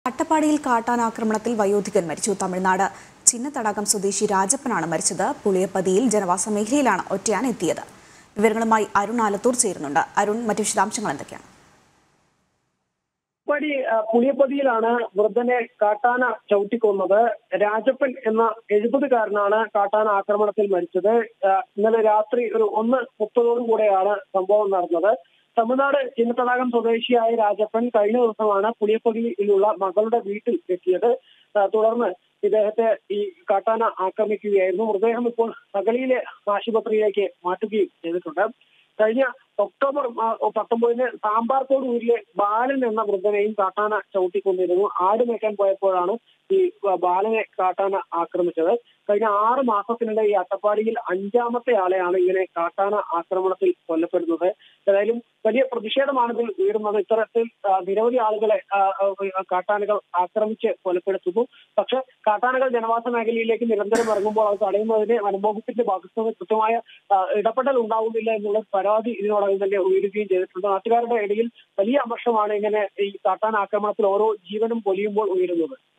അട്ടപ്പാടിയിൽ കാട്ടാനാക്രമണത്തിൽ വയോധികൻ മരിച്ചു തമിഴ്നാട് ചിന്നത്തടാകം സ്വദേശി രാജപ്പനാണ് മരിച്ചത് പുളിയപ്പതിയിൽ ജനവാസ മേഖലയിലാണ് ഒറ്റയാൻ എത്തിയത് വിവരങ്ങളുമായി അരുൺ ആലത്തൂർ ചേരുന്നുണ്ട് അരുൺ മറ്റു വിശദാംശങ്ങൾ എന്തൊക്കെയാണ് പടി പുളിയപ്പതിയിലാണ് വൃദ്ധനെ കാട്ടാന ചവിട്ടിക്കൊന്നത് രാജപ്പൻ എന്ന എഴുപതുകാരനാണ് കാട്ടാന ആക്രമണത്തിൽ മരിച്ചത് ആ, ഇന്നലെ രാത്രി ഒരു ഒന്ന് മുപ്പതോടു കൂടെയാണ് സംഭവം നടന്നത് തമിഴ്നാട് ചിന്നത്തടാകം സ്വദേശിയായ രാജപ്പൻ കഴിഞ്ഞ ദിവസമാണ് പുളിയപ്പതിയിലുള്ള മകളുടെ വീട്ടിൽ എത്തിയത് ആ, തുടർന്ന് ഇദ്ദേഹത്തെ ഈ കാട്ടാന ആക്രമിക്കുകയായിരുന്നു മൃതദേഹം ഇപ്പോൾ സകലിയിലെ ആശുപത്രിയിലേക്ക് മാറ്റുകയും ചെയ്തിട്ടുണ്ട് കഴിഞ്ഞ ഒക്ടോബർ മാ- പത്തൊമ്പതിന് സാമ്പാർക്കോട് ഊരിലെ ബാലൻ എന്ന വൃദ്ധനെയും കാട്ടാന ചവിട്ടിക്കൊണ്ടിരുന്നു ആട് മേയ്ക്കാൻ പോയപ്പോഴാണ് ഈ ബാലനെ കാട്ടാന ആക്രമിച്ചത് കഴിഞ്ഞ ആറ് മാസത്തിനിടെ ഈ അട്ടപ്പാടിയിൽ അഞ്ചാമത്തെ ആളെയാണ് ഇങ്ങനെ കാട്ടാന ആക്രമണത്തിൽ കൊല്ലപ്പെടുന്നത് ഏതായാലും വലിയ പ്രതിഷേധമാണ് ഇതിൽ ഉയരുന്നത് ഇത്തരത്തിൽ ആ, നിരവധി ആളുകളെ ആ, ആ, കാട്ടാനകൾ ആക്രമിച്ച് കൊലപ്പെടുത്തുന്നു പക്ഷെ കാട്ടാനകൾ ജനവാസ മേഖലയിലേക്ക് നിരന്തരം ഇറങ്ങുമ്പോൾ അത് തടയുന്നതിന് വനംവകുപ്പിന്റെ ഭാഗത്ത് നിന്ന് കൃത്യമായ ആ, ഇടപെടൽ ഉണ്ടാവുന്നില്ല എന്നുള്ള പരാതി ഇതിനോടകം തന്നെ ഉയരുകയും ചെയ്തിട്ടുണ്ട് നാട്ടുകാരുടെ ഇടയിൽ വലിയ അമർഷമാണ് ഇങ്ങനെ ഈ കാട്ടാന ആക്രമണത്തിൽ ഓരോ ജീവനും പൊലിയുമ്പോൾ ഉയരുന്നത്